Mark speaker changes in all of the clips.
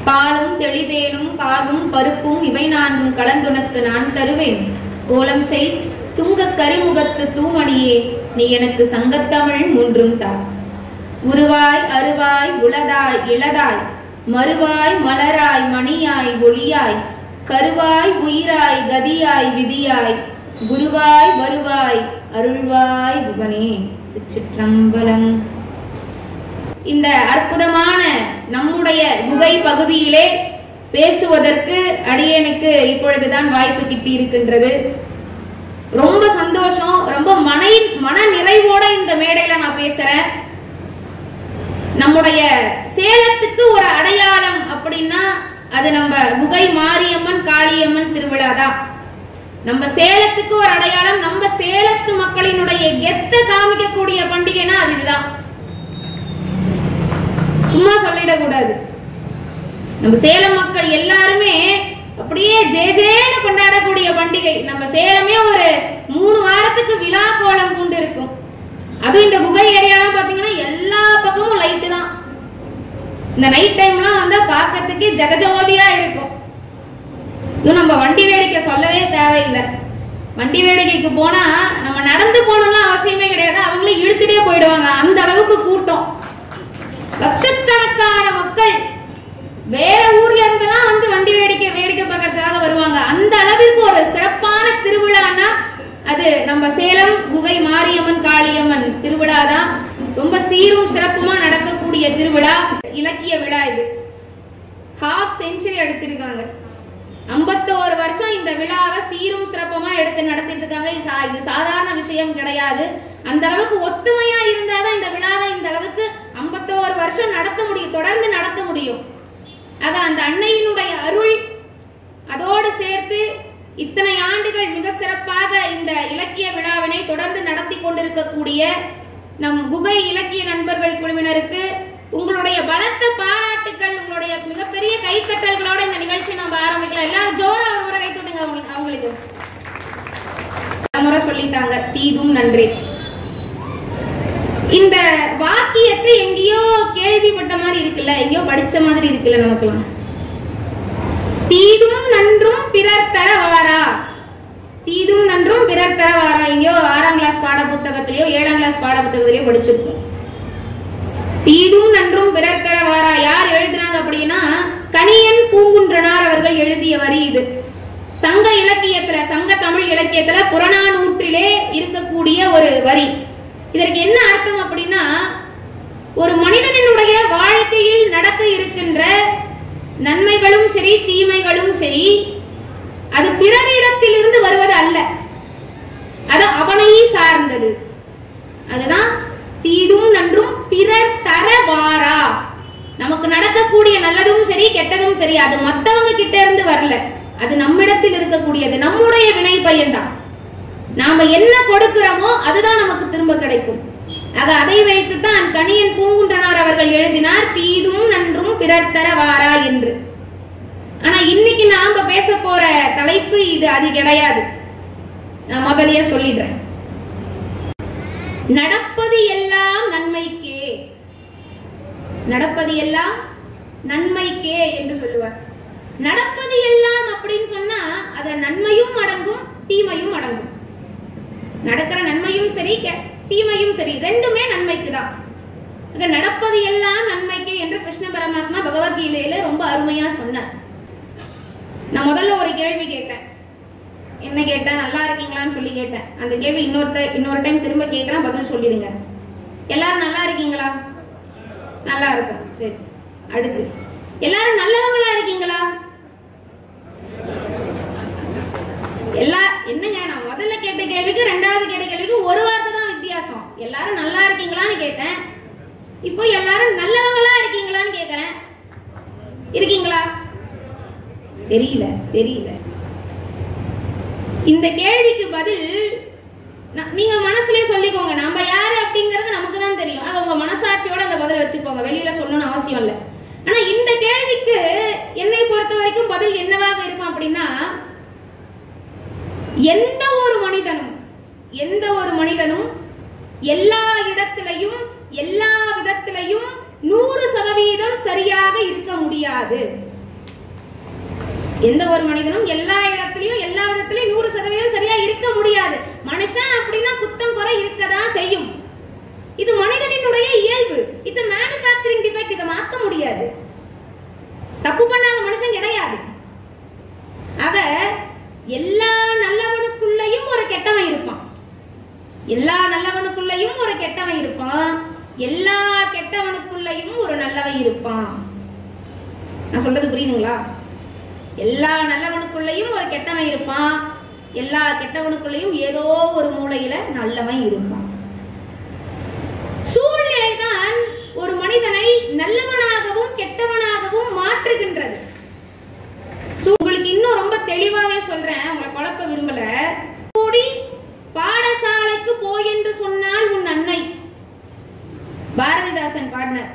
Speaker 1: பாலும் தெளிதேனும் பாகும் பருப்பும் இவை நான்கும் கலந்துனக்கு நான் தருவேன் கோலம் செய் துங்கக் கரிமுகத்து தூமணியே நீ எனக்கு சங்கத்தமிழ் மூன்றும் தா உருவாய் அருவாய் உளதாய் இளதாய் மறுவாய் மலராய் மணியாய் ஒளியாய் கருவாய் உயிராய் கதியாய் விதியாய் குருவாய் வருவாய் அருள்வாய் குகனே திருச்சிற்றம்பலம் இந்த அற்புதமான நம்முடைய குகை பகுதியிலே பேசுவதற்கு அடியேனுக்கு இப்பொழுதுதான் வாய்ப்பு கிட்டி இருக்கின்றது ரொம்ப சந்தோஷம் ரொம்ப மன மன நிறைவோட இந்த மேடையில நான் பேசுறேன் நம்முடைய சேலத்துக்கு ஒரு அடையாளம் அப்படின்னா அது நம்ம குகை மாரியம்மன் காளியம்மன் திருவிழா தான் நம்ம சேலத்துக்கு ஒரு அடையாளம் நம்ம சேலத்து மக்களினுடைய கெத்த காமிக்கக்கூடிய பண்டிகைனா அது இதுதான் சும்மா சொல்லிடக்கூடாது நம்ம சேலம் மக்கள் எல்லாருமே அப்படியே ஜே ஜேன்னு கொண்டாடக்கூடிய பண்டிகை நம்ம சேலமே ஒரு மூணு வாரத்துக்கு விழா கோலம் பூண்டு இருக்கும் அதுவும் இந்த குகை ஏரியாலாம் பாத்தீங்கன்னா எல்லா பக்கமும் லைட்டு தான் இந்த நைட் டைம்லாம் வந்து பார்க்கறதுக்கே ஜெகஜோதியா இருக்கும் இதுவும் நம்ம வண்டி வேடிக்கை சொல்லவே தேவையில்லை வண்டி வேடிக்கைக்கு போனா நம்ம நடந்து போகணும்லாம் அவசியமே கிடையாது அவங்களே இழுத்துட்டே போயிடுவாங்க அந்த அளவுக்கு கூட்டம் லட்சக்கணக்கான மக்கள் வேற ஊர்ல இருந்தெல்லாம் வந்து வண்டி வேடிக்கை வேடிக்கை பார்க்கறதுக்காக வருவாங்க அந்த அளவிற்கு ஒரு சிறப்பான திருவிழான்னா அது நம்ம சேலம் குகை மாரியம்மன் காளியம்மன் திருவிழா தான் ரொம்ப சீரும் சிறப்புமா நடக்கக்கூடிய திருவிழா இலக்கிய விழா இது ஹாஃப் செஞ்சுரி அடிச்சிருக்காங்க ஐம்பத்தோரு வருஷம் இந்த விழாவை சீரும் சிறப்புமா எடுத்து நடத்திட்டு இருக்காங்க இது சா- இது சாதாரண விஷயம் கிடையாது அந்த அளவுக்கு ஒத்துமையா இருந்தாதான் இந்த விழாவை இந்த அளவுக்கு ஐம்பத்தோரு வருஷம் நடத்த முடியும் தொடர்ந்து நடத்த முடியும் ஆக அந்த அன்னையினுடைய அருள் அதோடு சேர்த்து இத்தனை ஆண்டுகள் மிக சிறப்பாக இந்த இலக்கிய விழாவினை தொடர்ந்து நடத்தி கொண்டிருக்கக்கூடிய நம் குகை இலக்கிய நண்பர்கள் குழுவினருக்கு உங்களுடைய பலத்த பாராட்டுக்கள் உங்களுடைய மிகப்பெரிய கைத்தட்டல்களோட இந்த நிகழ்ச்சியை நம்ம ஆரம்பிக்கலாம் எல்லாரும் ஜோரா ஒரு முறை கை தட்டுங்க அவங்களுக்கு அவங்களுக்கு முறை சொல்லிட்டாங்க தீதும் நன்றி இந்த வாக்கியத்தை எங்கேயோ கேள்விப்பட்ட மாதிரி இருக்குல்ல எங்கேயோ படிச்ச மாதிரி இருக்குல்ல நமக்குலாம் தீதும் நன்றும் பிறர் தர வாரா தீதும் நன்றும் பிறர் தர வாரா எங்கேயோ ஆறாம் கிளாஸ் பாட புத்தகத்திலயோ ஏழாம் கிளாஸ் பாட புத்தகத்திலயோ படிச்சிருப்போம் தீதும் நன்றும் பிறர் தர வாரா யார் எழுதுனாங்க அப்படின்னா கணியன் பூங்குன்றனார் அவர்கள் எழுதிய வரி இது சங்க இலக்கியத்துல சங்க தமிழ் இலக்கியத்துல புறநானூற்றிலே இருக்கக்கூடிய ஒரு வரி இதற்கு என்ன அர்த்தம் அப்படின்னா ஒரு மனிதனினுடைய வாழ்க்கையில் நடக்க இருக்கின்ற நன்மைகளும் சரி தீமைகளும் சரி அது பிறரிடத்திலிருந்து வருவது அல்ல அது அவனை சார்ந்தது அதுதான் தீதும் நன்றும் பிறர் தர வாரா நமக்கு நடக்கக்கூடிய நல்லதும் சரி கெட்டதும் சரி அது மத்தவங்க கிட்ட இருந்து வரல அது நம்மிடத்தில் இருக்கக்கூடியது நம்முடைய வினை பயன்தான் நாம என்ன கொடுக்கிறோமோ அதுதான் நமக்கு திரும்ப கிடைக்கும் ஆக அதை வைத்துத்தான் கணியன் பூங்குன்றனார் அவர்கள் எழுதினார் தீதும் நன்றும் பிறர் தர வாரா என்று ஆனா இன்னைக்கு நாம பேச போற தலைப்பு இது அது கிடையாது நான் முதலியே சொல்லிடுறேன் நடப்பது எல்லாம் நன்மைக்கே நடப்பது எல்லாம் நன்மைக்கே என்று சொல்லுவார் நடப்பது எல்லாம் அப்படின்னு சொன்னா அதுல நன்மையும் அடங்கும் தீமையும் அடங்கும் நடக்கிற நன்மையும் சரி கெ- தீமையும் சரி ரெண்டுமே நன்மைக்கு தான் ஆக நடப்பது எல்லாம் நன்மைக்கு என்று கிருஷ்ண பரமாத்மா பகவத்கீதையில ரொம்ப அருமையா சொன்னார் நான் முதல்ல ஒரு கேள்வி கேட்டேன் என்ன கேட்டேன் நல்லா இருக்கீங்களான்னு சொல்லி கேட்டேன் அந்த கேள்வி இன்னொருத்த இன்னொரு டைம் திரும்ப கேட்கறேன் பதில் சொல்லிடுங்க எல்லாரும் நல்லா இருக்கீங்களா நல்லா இருக்கும் சரி அடுத்து எல்லாரும் நல்லவங்களா இருக்கீங்களா எல்லா என்னங்க நான் முதல்ல கேட்ட கேள்விக்கு ரெண்டாவது கேட்ட கேள்விக்கு ஒரு வார்த்தை தான் வித்தியாசம் எல்லாரும் நல்லா இருக்கீங்களான்னு கேட்டேன் இப்போ எல்லாரும் நல்லவங்களா இருக்கீங்களான்னு கேக்குறேன் இருக்கீங்களா தெரியல தெரியல இந்த கேள்விக்கு பதில் ந- நீங்க மனசுலயே சொல்லிக்கோங்க நம்ம யாரு அப்படிங்கறது நமக்கு தான் தெரியும் அது உங்க மனசாட்சியோட அந்த பதில வச்சுக்கோங்க வெளியில சொல்லணும்னு அவசியம் இல்ல ஆனா இந்த கேள்விக்கு என்னை பொறுத்த வரைக்கும் பதில் என்னவாக இருக்கும் அப்படின்னா எந்த ஒரு மனிதனும் எந்த ஒரு மனிதனும் எல்லா இடத்திலையும் எல்லா விதத்திலையும் நூறு சதவீதம் சரியாக இருக்க முடியாது எந்த ஒரு மனிதனும் எல்லா இடத்துலயும் எல்லா விதத்திலயும் நூறு சதவீதம் சரியா இருக்க முடியாது மனுஷன் அப்படின்னா குத்தம் குறை இருக்கதான் செய்யும் இது மனிதனினுடைய இயல்பு இட்ஸ் மேனுஃபேக்சரிங் டிஃபெக்ட் இதை மாத்த முடியாது தப்பு பண்ணாத மனுஷன் கிடையாது ஆக எல்லா நல்லவனுக்குள்ளேயும் ஒரு கெட்டவன் இருப்பான் எல்லா நல்லவனுக்குள்ளேயும் ஒரு கெட்டவன் இருப்பான் எல்லா கெட்டவனுக்குள்ளேயும் ஒரு நல்லவன் இருப்பான் நான் சொல்றது புரியுதுங்களா எல்லா நல்லவனுக்குள்ளேயும் ஒரு கெட்டவன் இருப்பான் எல்லா கெட்டவனுக்குள்ளேயும் ஏதோ ஒரு மூலையில நல்லவன் இருப்பான் சூழ்நிலைதான் ஒரு மனிதனை நல்லவனாகவும் கெட்டவனாகவும் மாற்றுகின்றது சு- உங்களுக்கு இன்னும் ரொம்ப தெளிவாவே சொல்றேன் உங்களை குழப்ப விரும்பல கூடி பாடசாலைக்கு போ என்று சொன்னால் உன் அன்னை பாரதிதாசன் பாடினார்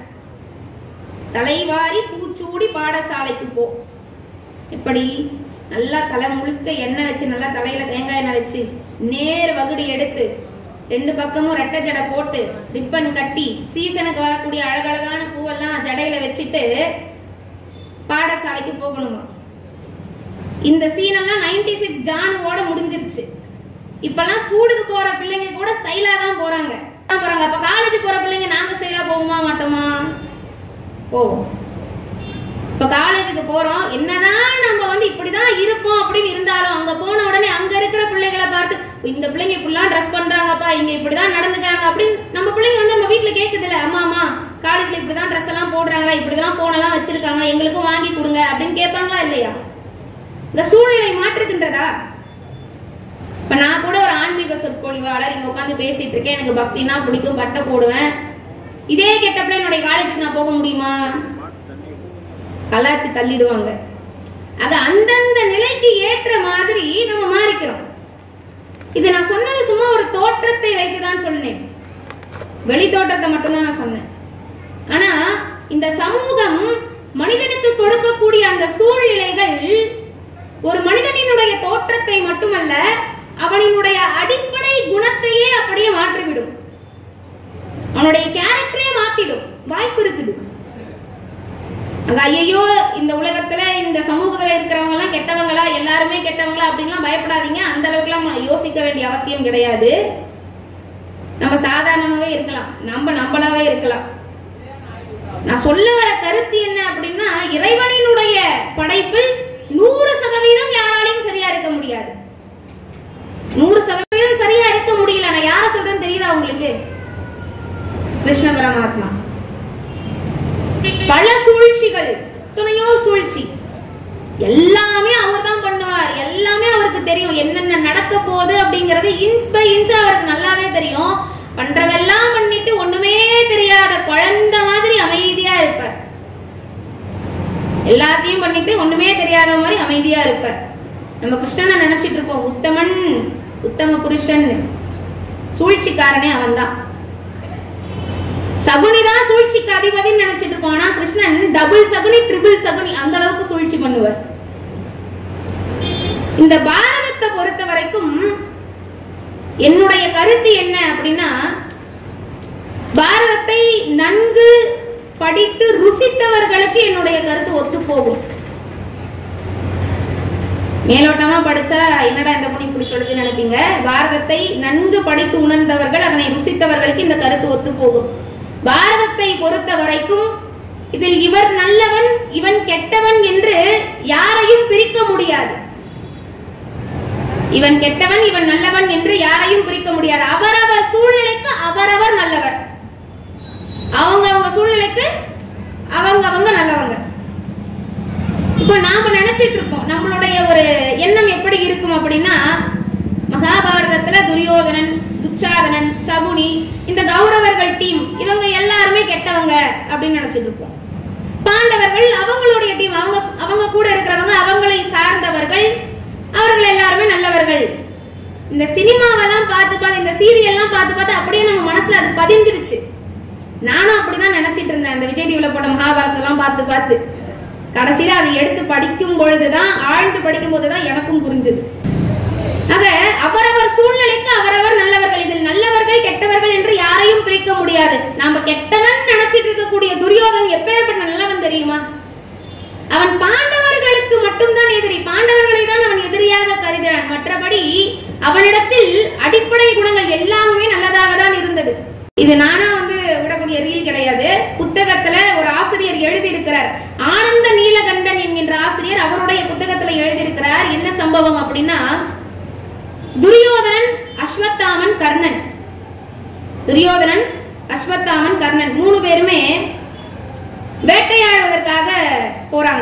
Speaker 1: தலைவாரி பூச்சூடி பாடசாலைக்கு போ எப்படி நல்லா தலை முழுக்க எண்ணெய் வச்சு நல்லா தலையில தேங்காய் எண்ணெய் வச்சு நேர் வகுடி எடுத்து ரெண்டு பக்கமும் ரெட்டை ஜடை போட்டு ரிப்பன் கட்டி சீசனுக்கு வரக்கூடிய அழகழகான பூவெல்லாம் ஜடையில வச்சுட்டு பாடசாலைக்கு போகணுமா இந்த சீனெல்லாம் நைன்டி சிக்ஸ் ஜானுவோட முடிஞ்சிருச்சு இப்பெல்லாம் ஸ்கூலுக்கு போற பிள்ளைங்க கூட ஸ்டைலா தான் போறாங்க தான் போறாங்க அப்ப காலேஜ் போற பிள்ளைங்க நாங்க ஸ்டைலா போவோமா மாட்டோமா ஓ இப்ப காலேஜுக்கு போறோம் என்னதான் நம்ம வந்து இப்படிதான் இருப்போம் அப்படின்னு இருந்தாலும் அங்க போன உடனே அங்க இருக்கிற பிள்ளைகளை பார்த்து இந்த பிள்ளைங்க இப்படிலாம் ட்ரெஸ் பண்றாங்கப்பா இங்க இப்படிதான் நடந்துக்கிறாங்க அப்படின்னு நம்ம பிள்ளைங்க வந்து நம்ம வீட்டுல கேக்குதுல்ல அம்மா அம்மா காலேஜ்ல இப்படிதான் ட்ரெஸ் எல்லாம் போடுறாங்க இப்படிதான் போன் எல்லாம் வச்சிருக்காங்க எங்களுக்கும் வாங்கி கொடுங்க அப்படின்னு கேட்பாங்களா இல்லையா இந்த சூழ்நிலை மாற்றுகின்றதா இப்ப நான் கூட ஒரு ஆன்மீக சொற்பொழிவாளர் இங்க உட்காந்து பேசிட்டு இருக்கேன் எனக்கு பக்தினா பிடிக்கும் பட்டை போடுவேன் இதே கெட்டப்பல என்னுடைய காலேஜுக்கு நான் போக முடியுமா கலாச்சி தள்ளிடுவாங்க அது அந்தந்த நிலைக்கு ஏற்ற மாதிரி நம்ம மாறிக்கிறோம் இது நான் சொன்னது சும்மா ஒரு தோற்றத்தை வைத்துதான் சொன்னேன் வெளி தோற்றத்தை மட்டும்தான் நான் சொன்னேன் ஆனா இந்த சமூகம் மனிதனுக்கு கொடுக்கக்கூடிய அந்த சூழ்நிலைகள் ஒரு மனிதனினுடைய தோற்றத்தை மட்டுமல்ல அவனினுடைய அடிப்படை குணத்தையே அப்படியே மாற்றிவிடும் அவனுடைய கேரக்டரே மாத்திடும் வாய்ப்பு இருக்குது அங்க ஐயோ இந்த உலகத்துல இந்த சமூகத்துல இருக்கிறவங்க எல்லாம் கெட்டவங்களா எல்லாருமே கெட்டவங்களா அப்படின்லாம் பயப்படாதீங்க அந்த அளவுக்குலாம் யோசிக்க வேண்டிய அவசியம் கிடையாது நம்ம சாதாரணமாவே இருக்கலாம் நம்ம நம்மளாவே இருக்கலாம் நான் சொல்ல வர கருத்து என்ன அப்படின்னா இறைவனினுடைய படைப்பில் நூறு சதவீதம் யாராலையும் சரியா இருக்க முடியாது நூறு சதவீதம் சரியா இருக்க முடியல நான் யார சொல்றேன்னு தெரியுதா உங்களுக்கு கிருஷ்ண பரமாத்மா பல சூழ்ச்சிகள் துணையோ சூழ்ச்சி எல்லாமே அவர் தான் பண்ணுவார் எல்லாமே அவருக்கு தெரியும் என்னென்ன நடக்க போகுது அப்படிங்கறது இன்ச் பை இன்ச் அவருக்கு நல்லாவே தெரியும் பண்றதெல்லாம் பண்ணிட்டு ஒண்ணுமே தெரியாத குழந்தை மாதிரி அமைதியா இருப்பார் எல்லாத்தையும் பண்ணிட்டு ஒண்ணுமே தெரியாத மாதிரி அமைதியா இருப்பார் நம்ம கிருஷ்ணனை நினைச்சிட்டு இருப்போம் உத்தமன் உத்தம புருஷன் சூழ்ச்சிக்காரனே அவன்தான் சகுனி தான் சூழ்ச்சிக்கு அதிபதின்னு நினைச்சிட்டு இருப்போம் ஆனா கிருஷ்ணன் டபுள் சகுனி ட்ரிபிள் சகுனி அந்த அளவுக்கு சூழ்ச்சி பண்ணுவார் இந்த பாரதத்தை பொறுத்த வரைக்கும் என்னுடைய கருத்து என்ன அப்படின்னா பாரதத்தை நன்கு படித்து ருசித்தவர்களுக்கு என்னுடைய கருத்து ஒத்து போகும் மேலோட்டமா படிச்சா என்னடா இந்த பொண்ணு இப்படி சொல்லுதுன்னு நினைப்பீங்க பாரதத்தை நன்கு படித்து உணர்ந்தவர்கள் அதனை ருசித்தவர்களுக்கு இந்த கருத்து ஒத்து போகும் பாரதத்தை பொறுத்த வரைக்கும் இதில் இவர் நல்லவன் இவன் கெட்டவன் என்று யாரையும் பிரிக்க முடியாது இவன் கெட்டவன் இவன் நல்லவன் என்று யாரையும் பிரிக்க முடியாது அவரவர் சூழ்நிலைக்கு அவரவர் நல்லவர் அவங்க அவங்க சூழ்நிலைக்கு அவங்க அவங்க நல்லவங்க இப்போ நாம நினைச்சிட்டு இருக்கோம் நம்மளுடைய ஒரு எண்ணம் எப்படி இருக்கும் அப்படின்னா மகாபாரதத்துல துரியோதனன் துச்சாதனன் சகுனி இந்த கௌரவர்கள் டீம் இவங்க எல்லாருமே கெட்டவங்க அப்படின்னு நினைச்சிட்டு இருப்போம் பாண்டவர்கள் அவங்களுடைய டீம் அவங்க அவங்க கூட இருக்கிறவங்க அவங்களை சார்ந்தவர்கள் அவர்கள் எல்லாருமே நல்லவர்கள் இந்த சினிமாவெல்லாம் பார்த்து பார்த்து இந்த சீரியல்லாம் பார்த்து பார்த்து அப்படியே நம்ம மனசுல அது பதிந்துருச்சு நானும் அப்படிதான் நினைச்சிட்டு இருந்தேன் அந்த விஜய் டிவில போட்ட மகாபாரதம் எல்லாம் பார்த்து பார்த்து கடைசியில அதை எடுத்து படிக்கும் பொழுதுதான் ஆழ்ந்து படிக்கும் போதுதான் எனக்கும் புரிஞ்சது ஆக அவரவர் சூழ்நிலைக்கு அவரவர் நல்லவர்கள் இதில் நல்லவர்கள் கெட்டவர்கள் என்று யாரையும் பிரிக்க முடியாது நாம கெட்டவன் நினைச்சிட்டு இருக்கக்கூடிய துரியோதன் எப்பேற்பட்ட நல்லவன் தெரியுமா அவன் பாண்டவர்களுக்கு கர்ணனுக்கு மட்டும்தான் எதிரி பாண்டவர்களை தான் அவன் எதிரியாக கருதினான் மற்றபடி அவனிடத்தில் அடிப்படை குணங்கள் எல்லாமே நல்லதாக தான் இருந்தது இது நானா வந்து விடக்கூடிய ரீல் கிடையாது புத்தகத்துல ஒரு ஆசிரியர் எழுதி இருக்கிறார் ஆனந்த நீலகண்டன் என்கின்ற ஆசிரியர் அவருடைய புத்தகத்துல எழுதி இருக்கிறார் என்ன சம்பவம் அப்படின்னா துரியோதனன் அஸ்வத்தாமன் கர்ணன் துரியோதனன் அஸ்வத்தாமன் கர்ணன் மூணு பேருமே வேட்டையாடுவதற்காக போறாங்க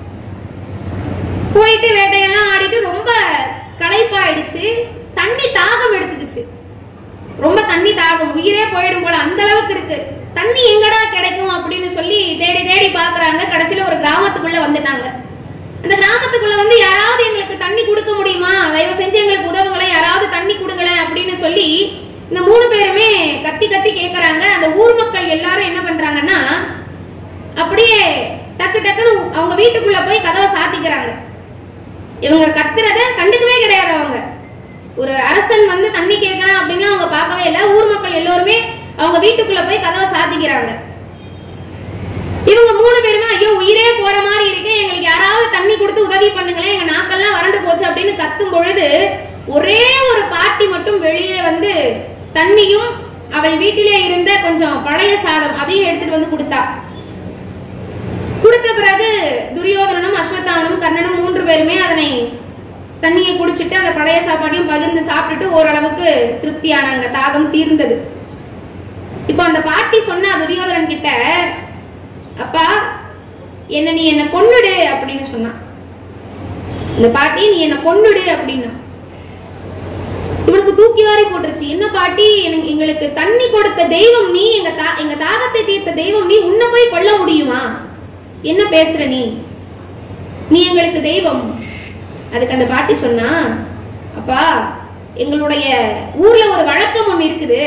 Speaker 1: போயிட்டு வேட்டையெல்லாம் ஆடிட்டு ரொம்ப களைப்பாயிடுச்சு தண்ணி தாகம் எடுத்துக்கிச்சு ரொம்ப தண்ணி தாகம் உயிரே போயிடும் போல அந்த அளவுக்கு இருக்கு தண்ணி எங்கடா கிடைக்கும் அப்படின்னு சொல்லி தேடி தேடி பாக்குறாங்க கடைசியில ஒரு கிராமத்துக்குள்ள வந்துட்டாங்க அந்த கிராமத்துக்குள்ள வந்து யாராவது எங்களுக்கு தண்ணி கொடுக்க முடியுமா தயவு செஞ்சு எங்களுக்கு உதவுங்களேன் யாராவது தண்ணி கொடுங்களேன் அப்படின்னு சொல்லி இந்த மூணு பேருமே கத்தி கத்தி கேக்குறாங்க அந்த ஊர் மக்கள் எல்லாரும் என்ன பண்றாங்கன்னா அப்படியே டக்கு டக்குன்னு அவங்க வீட்டுக்குள்ள போய் கதவை சாத்திக்கிறாங்க இவங்க கத்துறத கண்டுக்கவே கிடையாது அவங்க ஒரு அரசன் வந்து தண்ணி கேட்கறான் அப்படின்னா அவங்க பார்க்கவே இல்லை ஊர் மக்கள் எல்லோருமே அவங்க வீட்டுக்குள்ள போய் கதவை சாத்திக்கிறாங்க இவங்க மூணு பேருமே ஐயோ உயிரே போற மாதிரி இருக்கு எங்களுக்கு யாராவது தண்ணி கொடுத்து உதவி பண்ணுங்களேன் எங்க நாக்கெல்லாம் வறண்டு போச்சு அப்படின்னு கத்தும் பொழுது ஒரே ஒரு பாட்டி மட்டும் வெளியே வந்து தண்ணியும் அவள் வீட்டிலே இருந்த கொஞ்சம் பழைய சாதம் அதையும் எடுத்துட்டு வந்து கொடுத்தா கொடுத்த பிறகு துரியோதனனும் அஸ்வத்தாமனும் கர்ணனும் மூன்று பேருமே அதனை தண்ணியை குடிச்சிட்டு அந்த பழைய சாப்பாட்டையும் பகிர்ந்து சாப்பிட்டுட்டு ஓரளவுக்கு திருப்தியானாங்க தாகம் தீர்ந்தது இப்போ அந்த பாட்டி சொன்னா துரியோதனன் கிட்ட அப்பா என்ன நீ என்ன கொன்னுடு அப்படின்னு சொன்னான் இந்த பாட்டி நீ என்ன கொன்னுடு அப்படின்னா இவனுக்கு தூக்கி வாரி போட்டுருச்சு என்ன பாட்டி எனக்கு- எங்களுக்கு தண்ணி கொடுத்த தெய்வம் நீ எங்க தா எங்க தாகத்தை தீர்த்த தெய்வம் நீ உன்னை போய் கொல்ல முடியுமா என்ன பேசுற நீ நீ எங்களுக்கு தெய்வம் அதுக்கு அந்த பாட்டி சொன்னா அப்பா எங்களுடைய ஊர்ல ஒரு வழக்கம் ஒண்ணு இருக்குது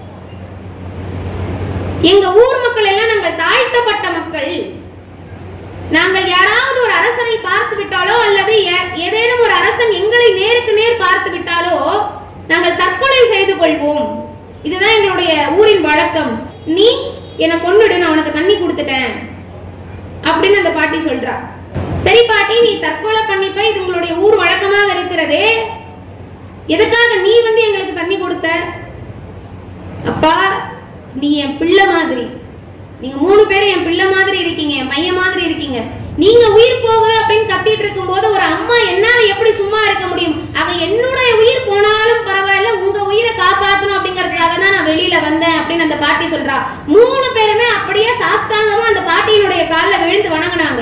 Speaker 1: எங்க ஊர் மக்கள் எல்லாம் நாங்கள் தாழ்த்தப்பட்ட மக்கள் நாங்கள் யாராவது ஒரு அரசனை பார்த்து விட்டாலோ அல்லது ஏ- ஏதேனும் ஒரு அரசன் எங்களை நேருக்கு நேர் பார்த்து விட்டாலோ நாங்கள் தற்கொலை செய்து கொள்வோம் இதுதான் எங்களுடைய ஊரின் வழக்கம் நீ என்னை கொன்னுடு நான் உனக்கு தண்ணி கொடுத்துட்டேன் அப்படின்னு அந்த பாட்டி சொல்றா சரி பாட்டி நீ தற்கொலை பண்ணிப்ப இது உங்களுடைய ஊர் வழக்கமாக இருக்கிறதே எதுக்காக நீ வந்து எங்களுக்கு தண்ணி கொடுத்த அப்பா நீ என் பிள்ளை மாதிரி நீங்க மூணு பேரும் என் பிள்ளை மாதிரி இருக்கீங்க என் பையன் மாதிரி இருக்கீங்க நீங்க உயிர் போகுது அப்படின்னு கத்திட்டு இருக்கும்போது ஒரு அம்மா என்னால எப்படி சும்மா இருக்க முடியும் அவ என்னுடைய உயிர் போனாலும் பரவாயில்ல உங்க உயிரை காப்பாத்தணும் அப்படிங்கறதுக்காக தான் நான் வெளியில வந்தேன் அப்படின்னு அந்த பாட்டி சொல்றா மூணு பேருமே அப்படியே சாஸ்தாங்கமா அந்த பாட்டியினுடைய கால்ல விழுந்து வணங்குனாங்க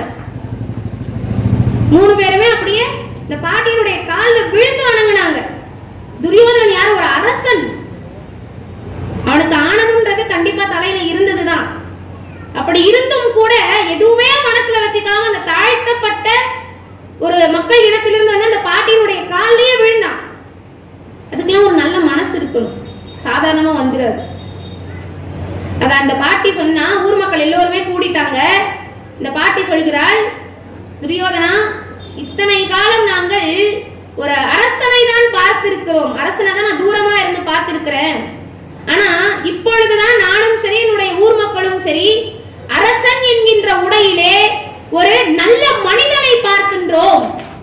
Speaker 1: மூணு பேருமே அப்படியே இந்த பாட்டியினுடைய கால்ல விழுந்து வணங்குனாங்க துரியோதனன் யார் ஒரு அரசன் அவனுக்கு ஆணவம்ன்றது கண்டிப்பா தலையில இருந்ததுதான் அப்படி இருந்தும் கூட எதுவுமே மனசுல வச்சுக்காம அந்த தாழ்த்தப்பட்ட ஒரு மக்கள் இனத்திலிருந்து வந்து அந்த பாட்டியினுடைய கால்லயே விழுந்தான் அதுக்கெல்லாம் ஒரு நல்ல மனசு இருக்கணும் சாதாரணமா வந்துடாது அத அந்த பாட்டி சொன்னா ஊர் மக்கள் எல்லோருமே கூடிட்டாங்க இந்த பாட்டி சொல்கிறாள் துரியோதனா இத்தனை காலம் நாங்கள் ஒரு அரசனை தான் பார்த்திருக்கிறோம் அரசனை தான் நான் தூரமா இருந்து பார்த்திருக்கிறேன் ஆனா இப்பொழுதுதான் நானும் சரி என்னுடைய ஊர் மக்களும் சரி அரசன் என்கின்ற உடையிலே ஒரு நல்ல மனிதனை பார்க்கின்றோம்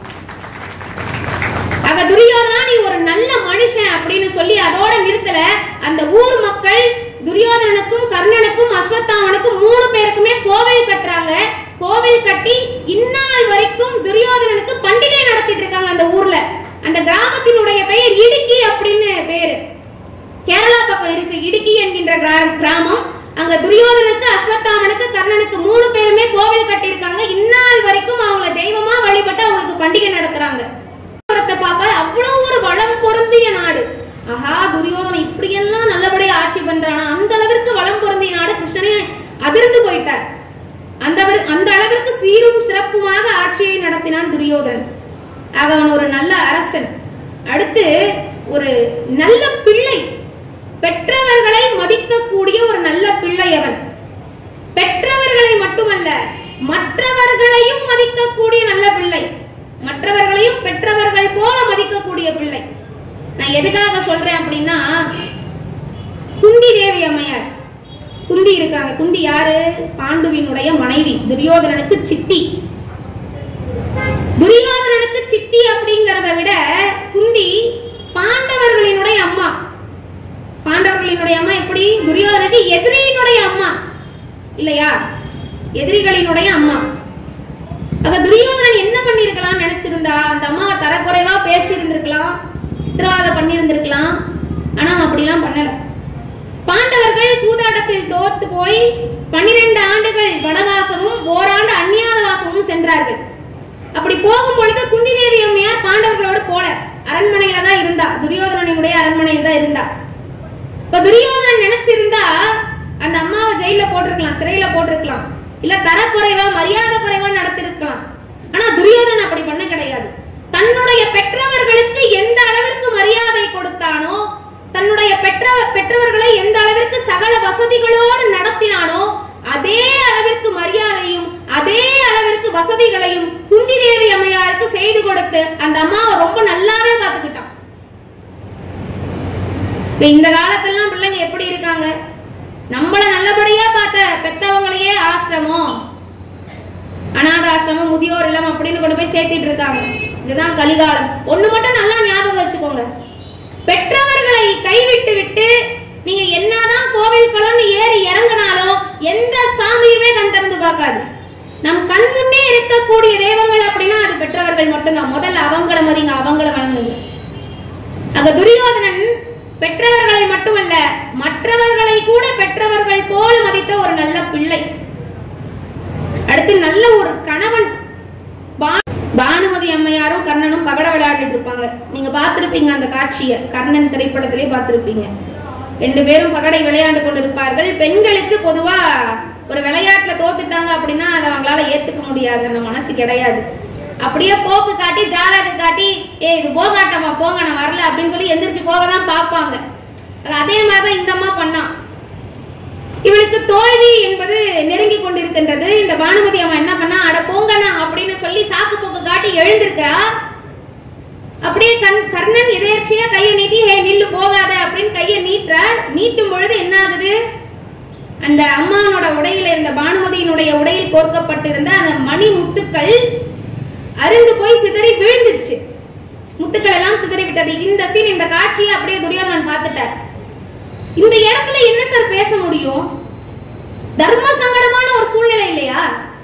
Speaker 1: ஆக துரியோதனா நீ ஒரு நல்ல மனுஷன் அப்படின்னு சொல்லி அதோட நிறுத்தல அந்த ஊர் மக்கள் துரியோதனனுக்கும் கர்ணனுக்கும் அஸ்வத்தாமனுக்கும் மூணு பேருக்குமே கோவில் கட்டுறாங்க கோவில் கட்டி இந்நாள் வரைக்கும் துரியோதனனுக்கு பண்டிகை நடத்திட்டு இருக்காங்க அந்த ஊர்ல அந்த கிராமத்தினுடைய பெயர் இடுக்கி அப்படின்னு பேரு கேரளா பக்கம் இருக்கு இடுக்கி என்கின்ற கிரா- கிராமம் அங்க துரியோதனுக்கு அஸ்வத்தாமனுக்கு கர்ணனுக்கு மூணு பேருமே கோவில் கட்டியிருக்காங்க இந்நாள் வரைக்கும் அவங்கள தெய்வமா வழிபட்டு அவங்களுக்கு பண்டிகை நடத்துறாங்க புறத்தை பார்ப்பா அவ்வளவு ஒரு வளம் பொருந்திய நாடு ஆஹா துரியோதனன் இப்படியெல்லாம் நல்லபடியா ஆட்சி பண்றானா அந்த அளவிற்கு வளம் பொருந்திய நாடு கிருஷ்ணனே அதிர்ந்து போயிட்டார் அந்த அவர்- அந்த அளவிற்கு சீரும் சிறப்புமாக ஆட்சியை நடத்தினான் துரியோதனன் ஆக அவன் ஒரு நல்ல அரசன் அடுத்து ஒரு நல்ல பிள்ளை பெற்றவர்களை மதிக்கக்கூடிய ஒரு நல்ல பிள்ளை அவன் பெற்றவர்களை மட்டுமல்ல மற்றவர்களையும் மதிக்கக்கூடிய நல்ல பிள்ளை மற்றவர்களையும் பெற்றவர்கள் போல மதிக்கக்கூடிய பிள்ளை நான் எதுக்காக சொல்றேன் அப்படின்னா குந்தி தேவி அம்மையார் குந்தி இருக்காங்க குந்தி யாரு பாண்டுவினுடைய மனைவி துரியோதனனுக்கு சித்தி துரியோதனனுக்கு சித்தி அப்படிங்கறத விட குந்தி பாண்டவர்களினுடைய அம்மா பாண்டவர்களினுடைய அம்மா எப்படி துரியோதனுக்கு எதிரியினுடைய அம்மா இல்லையா எதிரிகளினுடைய அம்மா ஆக துரியோதனன் என்ன பண்ணிருக்கலாம் நினைச்சிருந்தா அந்த அம்மாவை தரக்குறைவா பேசி இருந்திருக்கலாம் சித்திரவாதம் பண்ணியிருந்திருக்கலாம் ஆனா அவன் அப்படிலாம் பண்ணல பாண்டவர்கள் சூதாட்டத்தில் தோத்து போய் பன்னிரண்டு ஆண்டுகள் வனவாசமும் ஓராண்டு அந்நியாதவாசமும் சென்றார்கள் அப்படி போகும் பொழுது குந்தி தேவி அம்மையார் பாண்டவர்களோடு போல அரண்மனையில தான் இருந்தா துரியோதனனுடைய அரண்மனையில தான் இருந்தா இப்ப துரியோதனன் நினைச்சிருந்தா அந்த அம்மாவை ஜெயில போட்டிருக்கலாம் சிறையில போட்டிருக்கலாம் இல்ல தரக்குறைவா மரியாதை குறைவா நடத்திருக்கலாம் ஆனா துரியோதனன் அப்படி பண்ண கிடையாது தன்னுடைய பெற்றவர்களுக்கு எந்த அளவிற்கு மரியாதை கொடுத்தானோ தன்னுடைய பெற்ற பெற்றவர்களை எந்த அளவிற்கு சகல வசதிகளோடு நடத்தினானோ அதே அளவிற்கு மரியாதையும் அதே அளவிற்கு வசதிகளையும் குந்தி தேவி அம்மையாருக்கு செய்து கொடுத்து அந்த அம்மாவை ரொம்ப நல்லாவே பார்த்துக்கிட்டான் இப்ப இந்த காலத்தெல்லாம் பிள்ளைங்க எப்படி இருக்காங்க நம்மள நல்லபடியா பார்த்த பெத்தவங்களையே ஆசிரமம் அனாத ஆசிரமம் முதியோர் இல்லம் அப்படின்னு கொண்டு போய் சேர்த்திட்டு இருக்காங்க இதுதான் கலிகாலம் ஒண்ணு மட்டும் நல்லா ஞாபகம் வச்சுக்கோங்க பெற்றவர்களை கைவிட்டு விட்டு நீங்க என்னதான் கோவில் குளம்னு ஏறி இறங்கினாலும் எந்த சாமியுமே கண் திறந்து பார்க்காது நம் கண் முன்னே இருக்கக்கூடிய தெய்வங்கள் அப்படின்னா அது பெற்றவர்கள் மட்டும்தான் முதல்ல அவங்கள மதிங்க அவங்கள வணங்குங்க அங்க துரியோதனன் பெற்றவர்களை மட்டுமல்ல மற்றவர்களை கூட பெற்றவர்கள் போல மதித்த ஒரு நல்ல பிள்ளை அடுத்து நல்ல ஒரு கணவன் பா- பானுமதி அம்மையாரும் கர்ணனும் பகட விளையாடிட்டு இருப்பாங்க நீங்க பார்த்திருப்பீங்க அந்த காட்சிய கர்ணன் திரைப்படத்திலே பார்த்திருப்பீங்க ரெண்டு பேரும் பகடை விளையாண்டு கொண்டிருப்பார்கள் பெண்களுக்கு பொதுவா ஒரு விளையாட்டுல தோத்துட்டாங்க அப்படின்னா அதை அவங்களால ஏத்துக்க முடியாது அந்த மனசு கிடையாது அப்படியே போக்கு காட்டி ஜாலக்கு காட்டி ஏ இது போகாட்டமா போங்க நான் வரல அப்படின்னு சொல்லி எந்திரிச்சு போக தான் பார்ப்பாங்க அதே மாதிரிதான் இந்த அம்மா பண்ணான் இவளுக்கு தோல்வி என்பது நெருங்கி கொண்டிருக்கின்றது இந்த பானுமதி அம்மா என்ன பண்ணா அட போங்கண்ணா அப்படின்னு சொல்லி சாக்கு போக்கு காட்டி எழுந்திருக்கா அப்படியே கண் கர்ணன் எதேர்ச்சியா கையை நீட்டி ஹே நில்லு போகாத அப்படின்னு கையை நீட்டுறார் நீட்டும் பொழுது என்ன ஆகுது அந்த அம்மானோட உடையில இருந்த பானுமதியினுடைய உடையில் கோர்க்கப்பட்டிருந்த அந்த மணி முத்துக்கள் அருந்து போய் சிதறி விழுந்துருச்சு முத்துக்கள் எல்லாம் சிதறி விட்டது இந்த சீன் இந்த காட்சியை அப்படியே துரியோதனன் பார்த்துட்டார் இந்த இடத்துல என்ன சார் பேச முடியும் தர்ம சங்கடமான ஒரு சூழ்நிலை இல்லையா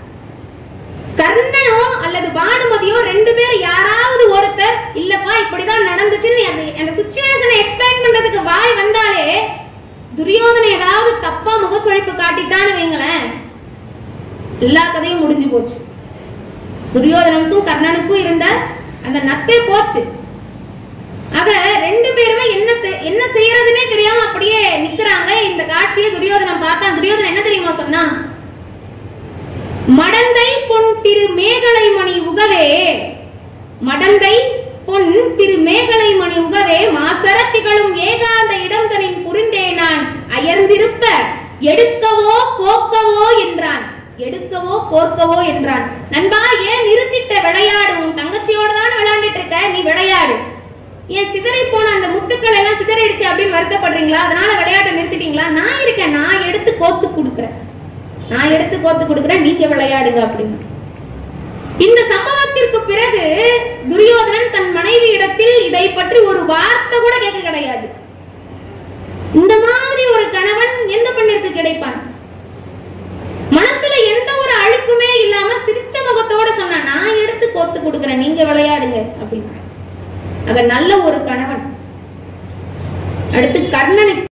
Speaker 1: கர்ணனோ அல்லது பானுமதியோ ரெண்டு பேர் யாராவது ஒருத்தர் இல்லப்பா இப்படிதான் நடந்துச்சுன்னு அந்த- அந்த சுச்சுவேஷனை எக்ஸ்பிளைன் பண்றதுக்கு வாய் வந்தாலே துரியோதனை ஏதாவது தப்பா முகசுழிப்பு காட்டிட்டான்னு வைங்களேன் எல்லா கதையும் முடிஞ்சு போச்சு துரியோதனனுக்கும் கர்ணனுக்கும் இருந்த அந்த நட்பே போச்சு ஆக ரெண்டு பேருமே என்ன தெ- என்ன செய்யறதுன்னே தெரியாம அப்படியே நிக்கிறாங்க இந்த காட்சியை துரியோதனன் பார்த்தான் துரியோதனன் என்ன தெரியுமா சொன்னான் மடந்தை பொன் திரு மேகலை மணி உகவே மடந்தை பொன் திரு மேகலை மணி உகவே மாசர திகழும் ஏகாந்த இடம் தனின் புரிந்தே நான் அயர்ந்திருப்ப எடுக்கவோ கோக்கவோ என்றான் எடுக்கவோ கோர்க்கவோ என்றான் நண்பா ஏன் நிறுத்திட்ட விளையாடு உன் தங்கச்சியோட தான் விளையாண்டுட்டு இருக்க நீ விளையாடு ஏன் சிதறி போன அந்த முத்துக்கள் எல்லாம் சிதறிடுச்சு அப்படின்னு வருத்தப்படுறீங்களா அதனால விளையாட்டை நிறுத்திட்டீங்களா நான் இருக்கேன் நான் எடுத்து கோத்து கொடுக்குறேன் நான் எடுத்து கோத்து கொடுக்குறேன் நீங்க விளையாடுங்க அப்படின்னு இந்த சம்பவத்திற்கு பிறகு துரியோதனன் தன் மனைவி இடத்தில் இதை பற்றி ஒரு வார்த்தை கூட கேட்க கிடையாது இந்த மாதிரி ஒரு கணவன் எந்த பெண்ணிற்கு கிடைப்பான் மனசுல எந்த ஒரு அழுக்குமே இல்லாம சிரிச்ச முகத்தோட சொன்னா நான் எடுத்து கோத்து கொடுக்குறேன் நீங்க விளையாடுங்க அப்படின்னு ஆக நல்ல ஒரு கணவன் அடுத்து கர்ணனுக்கு